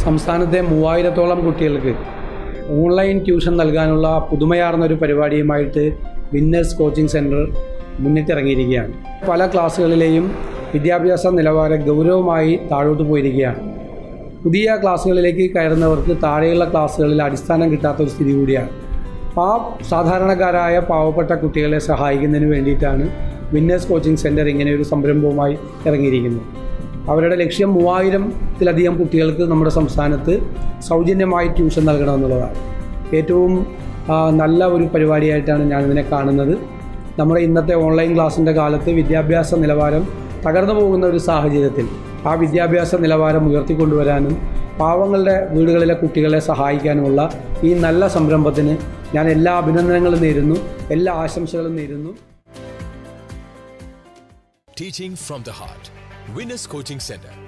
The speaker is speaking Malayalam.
സംസ്ഥാനത്തെ മൂവായിരത്തോളം കുട്ടികൾക്ക് ഓൺലൈൻ ട്യൂഷൻ നൽകാനുള്ള പുതുമയാർന്ന ഒരു പരിപാടിയുമായിട്ട് വിന്നേഴ്സ് കോച്ചിങ് സെൻറ്റർ മുന്നിട്ടിറങ്ങിയിരിക്കുകയാണ് പല ക്ലാസ്സുകളിലെയും വിദ്യാഭ്യാസ നിലവാരം ഗൗരവമായി താഴോട്ട് പോയിരിക്കുകയാണ് പുതിയ ക്ലാസ്സുകളിലേക്ക് കയറുന്നവർക്ക് താഴെയുള്ള ക്ലാസ്സുകളിൽ അടിസ്ഥാനം കിട്ടാത്ത ഒരു സ്ഥിതി കൂടിയാണ് അപ്പോൾ ആ സാധാരണക്കാരായ പാവപ്പെട്ട കുട്ടികളെ സഹായിക്കുന്നതിന് വേണ്ടിയിട്ടാണ് വിന്നേഴ്സ് കോച്ചിങ് സെൻറ്റർ ഇങ്ങനെ ഒരു സംരംഭവുമായി ഇറങ്ങിയിരിക്കുന്നത് അവരുടെ ലക്ഷ്യം മൂവായിരത്തിലധികം കുട്ടികൾക്ക് നമ്മുടെ സംസ്ഥാനത്ത് സൗജന്യമായി ട്യൂഷൻ നൽകണമെന്നുള്ളതാണ് ഏറ്റവും ആ, നല്ല ഒരു പരിപാടിയായിട്ടാണ് ഞാനിതിനെ കാണുന്നത് നമ്മുടെ ഇന്നത്തെ ഓൺലൈൻ ക്ലാസ്സിൻ്റെ കാലത്ത് വിദ്യാഭ്യാസ നിലവാരം തകർന്നു പോകുന്ന ഒരു സാഹചര്യത്തിൽ ആ വിദ്യാഭ്യാസ നിലവാരം ഉയർത്തിക്കൊണ്ടുവരാനും പാവങ്ങളുടെ വീടുകളിലെ കുട്ടികളെ സഹായിക്കാനുമുള്ള ഈ നല്ല സംരംഭത്തിന് ഞാൻ എല്ലാ അഭിനന്ദനങ്ങളും നേരുന്നു എല്ലാ ആശംസകളും നേരുന്നു Teaching from the heart. Winners Coaching Center.